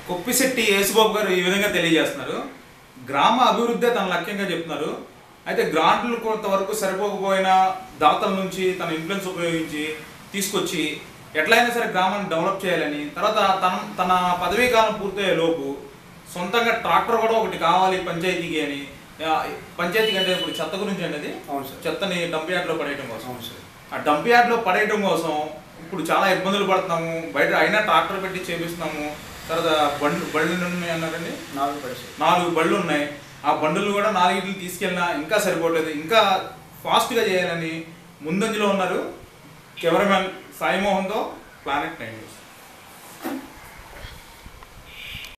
కొప్పిశెట్టి యేసుబాబు గారు ఈ విధంగా తెలియజేస్తున్నారు గ్రామ అభివృద్ధి తన లక్ష్యంగా చెప్తున్నారు అయితే గ్రాంట్లు కొంతవరకు సరిపోకపోయినా దాతల నుంచి తన ఇన్ఫ్లుయెన్స్ ఉపయోగించి తీసుకొచ్చి ఎట్లయినా సరే గ్రామాన్ని డెవలప్ చేయాలని తర్వాత తన తన పదవీ కాలం పూర్తయ్యే లోపు సొంతంగా ట్రాక్టర్ కూడా ఒకటి కావాలి పంచాయతీకి అని ఆ, పంచాయతీకి అంటే ఇప్పుడు చెత్త గురించి అనేది అవును సార్ చెత్తని డంప్ యార్డ్లో పడేయడం కోసం అవును సార్ ఆ డంప్ యార్డ్లో పడేయడం కోసం ఇప్పుడు చాలా ఇబ్బందులు పడుతున్నాము బయట అయినా ట్రాక్టర్ పెట్టి చేపిస్తున్నాము తర్వాత బండ్లు బళ్ళు ఉన్నాయి అన్నారండి నాలుగు పరిస్థితి నాలుగు బళ్ళు ఉన్నాయి ఆ బండులు కూడా నాలుగిట్లు తీసుకెళ్ళినా ఇంకా సరిపోవట్లేదు ఇంకా ఫాస్ట్గా చేయాలని ముందంజలో ఉన్నారు కెమెరామ్యాన్ సాయి మోహన్తో ప్లానెట్ నైన్ న్యూస్